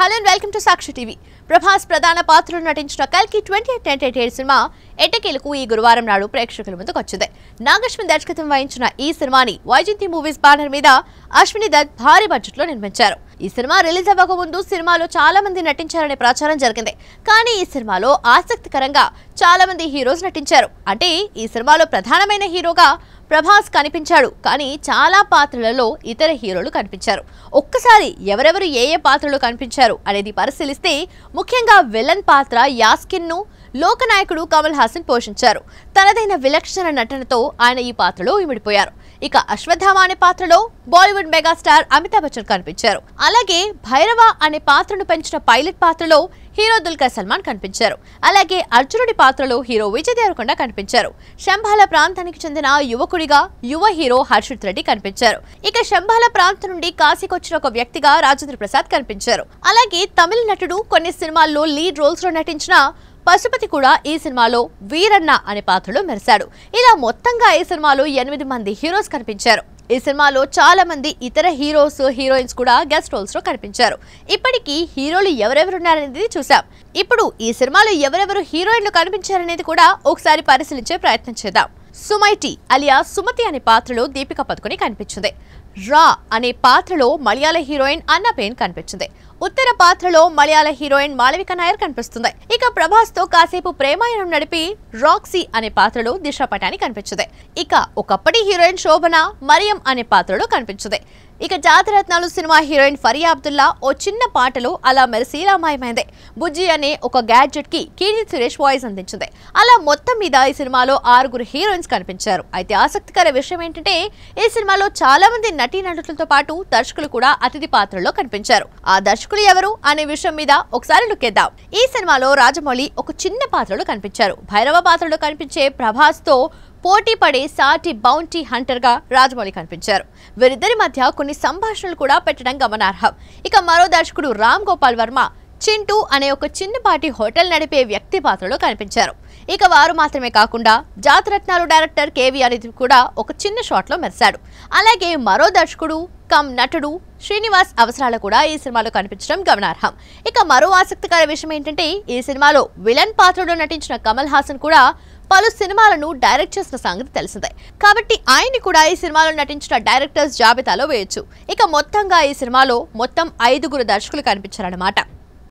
hello and welcome to Sakshi TV Prabhas ప్రధాన పాత్రలో నటించిన కల్కి ట్వంటీ ఎయిట్ నైన్టీ ఎయిట్ సినిమా ఎట్టకేలకు ఈ గురువారం నాడు ప్రేక్షకుల ముందుకు వచ్చింది నాగశ్విన్ దర్శకత్వం వహించిన ఈ సినిమాని వైజయంతి మూవీస్ బ్యానర్ మీద అశ్విని దత్ భారీ బడ్జెట్ లో నిర్మించారు ఈ సినిమా రిలీజ్ అవ్వక ముందు సినిమాలో చాలా మంది నటించారనే ప్రచారం జరిగింది కానీ ఈ సినిమాలో ఆసక్తికరంగా చాలా మంది హీరోస్ నటించారు అంటే ఈ సినిమాలో ప్రధానమైన హీరోగా ప్రభాస్ కనిపించాడు కానీ చాలా పాత్రలలో ఇతర హీరోలు కనిపించారు ఒక్కసారి ఎవరెవరు ఏ ఏ పాత్రలు కనిపించారు అనేది పరిశీలిస్తే ముఖ్యంగా విలన్ పాత్ర యాస్కిన్ ను లోకనాయకుడు కమల్ హాసన్ పోషించారు తనదైన విలక్షణ నటనతో ఆయన ఈ పాత్రలో ఇమిడిపోయారు ఇక అశ్వత్థామ అనే పాత్రలో బాలీవుడ్ మెగాస్టార్ అమితాబ్ బచ్చన్ కనిపించారు అలాగే భైరవ అనే పాత్రను పెంచిన పైలట్ పాత్రలో హీరో దుల్కర్ సల్మాన్ కనిపించారు అలాగే అర్జునుడి పాత్రలో హీరో విజయ్ దేవరకొండ కనిపించారు శంభాల ప్రాంతానికి చెందిన యువకుడిగా యువ హీరో హర్షిత్ రెడ్డి కనిపించారు ఇక శంభాల ప్రాంతం నుండి కాశీకొచ్చిన ఒక వ్యక్తిగా రాజేంద్ర ప్రసాద్ కనిపించారు అలాగే తమిళ నటుడు కొన్ని సినిమాల్లో లీడ్ రోల్స్ లో నటించిన పశుపతి కూడా ఈ సినిమాలో వీరన్న అనే పాత్రలో మెరిశాడు ఇలా మొత్తంగా ఈ సినిమాలో ఎనిమిది మంది హీరోస్ కనిపించారు ఈ సినిమాలో చాలా మంది ఇతర హీరోస్ హీరోయిన్స్ కూడా గెస్ట్ రోల్స్ లో కనిపించారు ఇప్పటికీ హీరోలు ఎవరెవరున్నారనేది చూసాం ఇప్పుడు ఈ సినిమాలో ఎవరెవరు హీరోయిన్లు కనిపించారనేది కూడా ఒకసారి పరిశీలించే ప్రయత్నం చేద్దాం సుమైటి అలియా సుమతి అనే పాత్రలో దీపిక పదుకొని కనిపించింది రా అనే పాత్రలో మలయాళ హీరోయిన్ అన్న పేన్ కనిపించింది ఉత్తర పాత్రలో మలయాళ హీరోయిన్ మాళవిక నాయర్ కనిపిస్తుంది ఇక ప్రభాస్ తో కాసేపు ప్రేమాయణం నడిపి రాక్సీ అనే పాత్రలో దిశ పటాని కనిపించింది ఇక ఒకప్పటి హీరోయిన్ శోభన మరియం అనే పాత్రలో కనిపించింది ఇక జాతరత్నాలు సినిమా హీరోయిన్ ఫరియా అబ్దుల్లా ఓ చిన్న పాటలో అలా మెరిసి రామాయమైంది బుజ్జి అనే ఒక గ్యాడ్జెట్ కి కీర్తి సురేష్ వాయిస్ అందించింది అలా మొత్తం మీద ఈ సినిమాలో ఆరుగురు హీరోయిన్స్ కనిపించారు అయితే ఆసక్తికర విషయం ఏంటంటే ఈ సినిమాలో చాలా మంది నటీనటులతో పాటు దర్శకులు కూడా అతిథి పాత్రలో కనిపించారు ఆ దర్శకులు ఎవరు అనే విషయం మీద ఒకసారి లుక్కేద్దాం ఈ సినిమాలో రాజమౌళి ఒక చిన్న పాత్రలో కనిపించారు భైరవ పాత్రలో కనిపించే ప్రభాస్ తో పోటీ పడే సాటి బౌంటీ హంటర్ గా రాజమౌళి కనిపించారు వీరిద్దరి మధ్య కొన్ని సంభాషణలు కూడా పెట్టడం గమనార్హం ఇక మరో దర్శకుడు రామ్ గోపాల్ వర్మ చింటూ అనే ఒక చిన్నపాటి హోటల్ నడిపే వ్యక్తి పాత్రలో కనిపించారు ఇక వారు మాత్రమే కాకుండా జాతరత్నాలు డైరెక్టర్ కేవి అనేది కూడా ఒక చిన్న షాట్ లో మెరిశాడు అలాగే మరో దర్శకుడు కమ్ నటుడు శ్రీనివాస్ అవసరాలు కూడా ఈ సినిమాలో కనిపించడం గమనార్హం ఇక మరో ఆసక్తికర విషయం ఏంటంటే ఈ సినిమాలో విలన్ పాత్రలో నటించిన కమల్ హాసన్ కూడా పలు సినిమాలను డైరెక్ట్ చేసిన సంగతి తెలిసిందే కాబట్టి ఆయన్ని కూడా ఈ సినిమాలో నటించిన డైరెక్టర్స్ జాబితాలో వేయొచ్చు ఇక మొత్తంగా ఈ సినిమాలో మొత్తం ఐదుగురు దర్శకులు కనిపించారన్నమాట